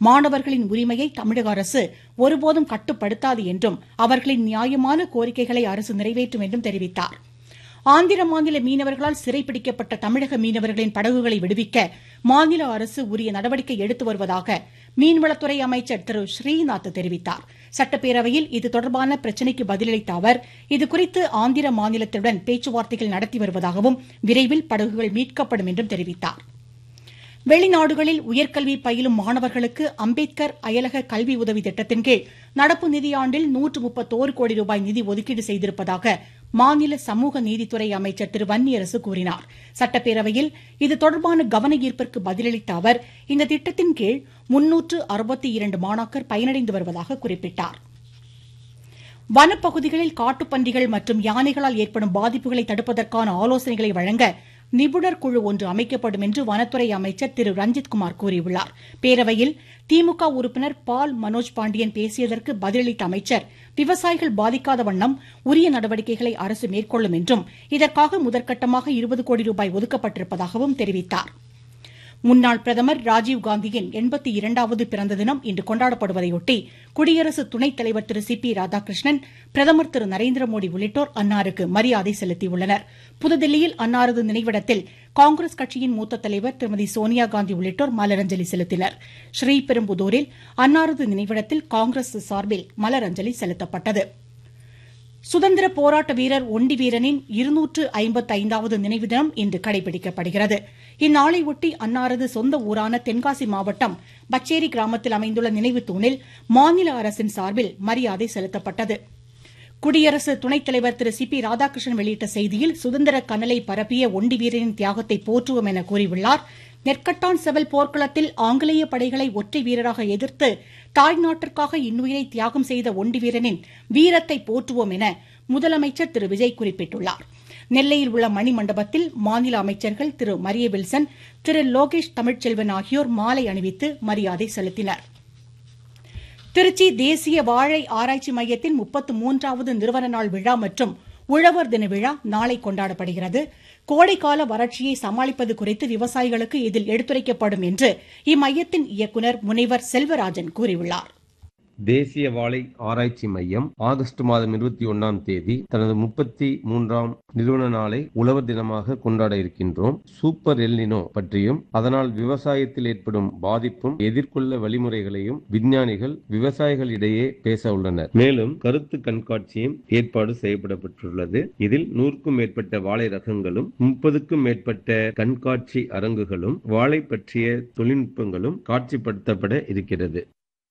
மாணவர்களின் உரிமையை தமிழக அரசு ஒருபோதும் கட்டுப்படுத்தாது என்றும் அவர்களின் நியாயமான கோரிக்கைகளை அரசு நிறைவேற்றும் என்றும் தெரிவித்தார் ஆந்திர மாநில மீனவர்களால் சிறைப்பிடிக்கப்பட்ட தமிழக மீனவர்களின் படகுகளை விடுவிக்க மாநில அரசு உரிய நடவடிக்கை எடுத்து வருவதாக மீன்வளத்துறை அமைச்சர் திரு ஸ்ரீநாத் தெரிவித்தார் சட்டப்பேரவையில் இது தொடர்பான பிரச்சினைக்கு பதிலளித்த அவர் இதுகுறித்து ஆந்திர மாநிலத்துடன் பேச்சுவார்த்தைகள் நடத்தி வருவதாகவும் விரைவில் படகுகள் மீட்கப்படும் என்றும் தெரிவித்தார் வெளிநாடுகளில் உயர்கல்வி பயிலும் மாணவர்களுக்கு அம்பேத்கர் அயலக கல்வி உதவி திட்டத்தின் கீழ் நடப்பு நிதியாண்டில் நூற்று முப்பத்தோரு கோடி ரூபாய் நிதி ஒதுக்கீடு செய்திருப்பதாக மாநில சமூக நீதித்துறை அமைச்சர் திரு வன்னியரசு கூறினார் சட்டப்பேரவையில் இது தொடர்பான கவன ஈர்ப்பிற்கு பதிலளித்த அவர் இந்த திட்டத்தின் கீழ் முன்னூற்று அறுபத்தி இரண்டு மாணாக்கர் பயனடைந்து வருவதாக குறிப்பிட்டார் வனப்பகுதிகளில் காட்டுப்பன்றிகள் மற்றும் யானைகளால் ஏற்படும் பாதிப்புகளை தடுப்பதற்கான ஆலோசனைகளை வழங்க நிபுணர் குழு ஒன்று அமைக்கப்படும் என்று வனத்துறை அமைச்சர் திரு ரஞ்சித்குமார் கூறியுள்ளார் பேரவையில் திமுக உறுப்பினர் பால் மனோஜ் பாண்டியன் பேசியதற்கு பதிலளித்த அமைச்சர் விவசாயிகள் பாதிக்காத வண்ணம் உரிய நடவடிக்கைகளை அரசு மேற்கொள்ளும் என்றும் இதற்காக முதற்கட்டமாக இருபது கோடி ரூபாய் ஒதுக்கப்பட்டிருப்பதாகவும் தெரிவித்தார் முன்னாள் பிரதமர் ராஜீவ்காந்தியின் எண்பத்தி இரண்டாவது பிறந்த தினம் இன்று கொண்டாடப்படுவதையொட்டி குடியரசு துணைத் தலைவர் திரு சி பி ராதாகிருஷ்ணன் பிரதமர் திரு நரேந்திர மோடி உள்ளிட்டோர் அன்னாருக்கு மரியாதை செலுத்தியுள்ளனர் புதுதில்லியில் அன்னாரது நினைவிடத்தில் காங்கிரஸ் கட்சியின் மூத்த தலைவர் திருமதி சோனியா காந்தி உள்ளிட்டோர் மலரஞ்சலி செலுத்தினர் ஸ்ரீபெரும்புதூரில் அன்னாரது நினைவிடத்தில் காங்கிரஸ் சார்பில் மலரஞ்சலி செலுத்தப்பட்டது சுதந்திர போராட்ட வீரர் ஒண்டி வீரனின் இருநூற்று ஐம்பத்தைந்தாவது நினைவு தினம் இன்று கடைபிடிக்கப்படுகிறது இந்நாளையொட்டி அன்னாரது சொந்த ஊரான தென்காசி மாவட்டம் பச்சேரி கிராமத்தில் அமைந்துள்ள நினைவு தூணில் மாநில அரசின் சார்பில் மரியாதை செலுத்தப்பட்டது குடியரசு துணைத் தலைவர் திரு சி பி ராதாகிருஷ்ணன் வெளியிட்ட செய்தியில் சுதந்திர கனலை பரப்பிய ஒண்டி வீரனின் தியாகத்தை போற்றுவோம் என கூறியுள்ளார் நெற்கட்டான் செவல் போர்க்களத்தில் ஆங்கிலேய படைகளை ஒற்றை வீரராக எதிர்த்து தாய்நாட்டிற்காக இன்னுயிரை தியாகம் செய்த ஒண்டி வீரனின் வீரத்தை போற்றுவோம் என முதலமைச்சர் திரு விஜய் குறிப்பிட்டுள்ளார் நெல்லையில் உள்ள மணிமண்டபத்தில் மாநில அமைச்சர்கள் திரு மரிய வில்சன் திரு லோகேஷ் தமிழ்ச்செல்வன் ஆகியோர் மாலை அணிவித்து மரியாதை செலுத்தினர் திருச்சி தேசிய வாழை ஆராய்ச்சி மையத்தின் முப்பத்து மூன்றாவது நிறுவன நாள் விழா மற்றும் உழவர் தின விழா நாளை கொண்டாடப்படுகிறது கோடைக்கால வறட்சியை சமாளிப்பது குறித்து விவசாயிகளுக்கு இதில் எடுத்துரைக்கப்படும் என்று இம்மையத்தின் இயக்குநர் முனைவர் செல்வராஜன் கூறியுள்ளார் தேசிய வாழை ஆராய்ச்சி மையம் ஆகஸ்ட் மாதம் இருபத்தி ஒன்னாம் தேதி தனது முப்பத்தி மூன்றாம் நிறுவன நாளை உழவர் தினமாக கொண்டாட இருக்கின்றோம் சூப்பர் எல்லினோ பற்றியும் அதனால் விவசாயத்தில் ஏற்படும் பாதிப்பும் எதிர்கொள்ள வழிமுறைகளையும் விஞ்ஞானிகள் விவசாயிகளிடையே பேச உள்ளனர் மேலும் கருத்து கண்காட்சியும் ஏற்பாடு செய்யப்படப்பட்டுள்ளது இதில் நூறுக்கும் மேற்பட்ட வாழை ரகங்களும் முப்பதுக்கும் மேற்பட்ட கண்காட்சி அரங்குகளும் வாழை பற்றிய தொழில்நுட்பங்களும் காட்சிப்படுத்தப்பட இருக்கிறது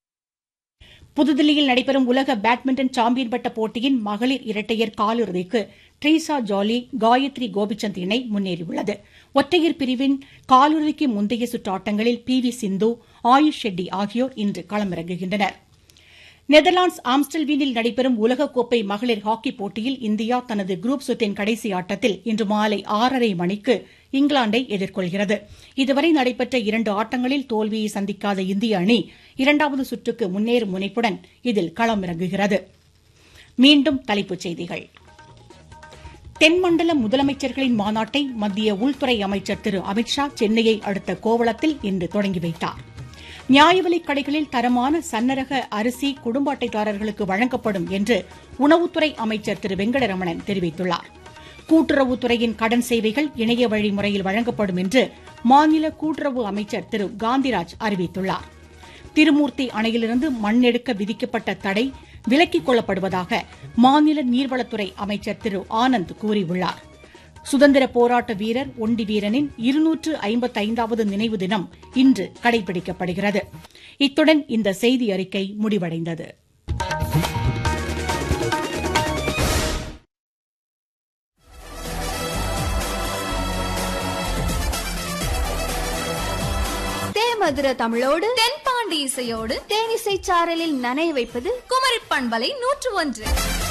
புதுதில்லியில் நடைபெறும் உலக பேட்மிண்டன் சாம்பியன் பட்ட போட்டியின் மகளிர் இரட்டையர் காலிறுதிக்கு ட்ரீசா ஜாலி காயத்ரி கோபிச்சந்த் இணை முன்னேறியுள்ளது ஒற்றையர் பிரிவின் காலிறுதிக்கு முந்தைய சுற்று ஆட்டங்களில் பி வி சிந்து ஆயுஷ் ஷெட்டி ஆகியோர் இன்று களமிறங்குகின்றனர் நெதர்லாந்து ஆம்ஸ்டல்வீனில் நடைபெறும் உலகக்கோப்பை மகளிர் ஹாக்கி போட்டியில் இந்தியா தனது குரூப் சுற்றின் கடைசி ஆட்டத்தில் இன்று மாலை ஆறரை மணிக்கு இங்கிலாந்தை எதிர்கொள்கிறது இதுவரை நடைபெற்ற இரண்டு ஆட்டங்களில் தோல்வியை சந்திக்காத இந்திய அணி இரண்டாவது சுற்றுக்கு முன்னேறும் முனைப்புடன் இதில் களமிறங்குகிறது மீண்டும் தலைப்புச் செய்திகள் தென்மண்டல முதலமைச்சர்களின் மாநாட்டை மத்திய உள்துறை அமைச்சர் திரு அமித்ஷா சென்னையை அடுத்த கோவளத்தில் இன்று தொடங்கி வைத்தார் நியாயவிலைக் கடைகளில் தரமான சன்னரக அரிசி குடும்ப அட்டைதாரர்களுக்கு வழங்கப்படும் என்று உணவுத்துறை அமைச்சர் திரு வெங்கடரமணன் தெரிவித்துள்ளார் கூட்டுறவுத்துறையின் கடன் சேவைகள் இணைய வழி முறையில் வழங்கப்படும் என்று மாநில கூட்டுறவு அமைச்சர் திரு காந்திராஜ் அறிவித்துள்ளார் திருமூர்த்தி அணையிலிருந்து மண் எடுக்க விதிக்கப்பட்ட தடை விலக்கிக் கொள்ளப்படுவதாக மாநில நீர்வளத்துறை அமைச்சர் திரு ஆனந்த் கூறியுள்ளார் சுதந்திர போராட்ட வீரர் ஒண்டி வீரனின் இருநூற்று ஐம்பத்தைந்தாவது நினைவு தினம் இன்று கடைபிடிக்கப்படுகிறது இத்துடன் இந்த செய்தி அறிக்கை முடிவடைந்தது தேமதுர தமிழோடு தென்பாண்டி இசையோடு தேனிசை சாரலில் நனைய வைப்பது குமரி பண்பலை நூற்று ஒன்று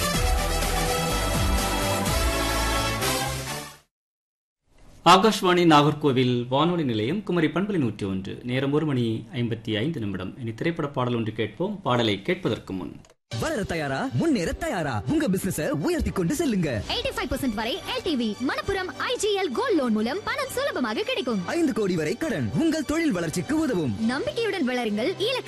ஆகாஷ்வாணி நாகர்கோவில் வானொலி நிலையம் குமரி பண்பலை நூற்றி ஒன்று நேரம் ஒரு மணி ஐம்பத்தி ஐந்து நிமிடம் இனி திரைப்பட பாடல் ஒன்று கேட்போம் பாடலை கேட்பதற்கு முன் வளர தயாரா முன்னேற தயாரா உங்க பிசினஸ உயர்த்தி கொண்டு செல்லுங்க 85% வரை LTV Manappuram IGL gold loan மூலம் பணம் சுலபமாக கிடைக்கும் ஐந்து கோடி வரை கடன் உங்கள் தொழில் வளர்ச்சிக்கு உதவும் நம்பிக்கையுடன் வளருங்கள் இலக்கை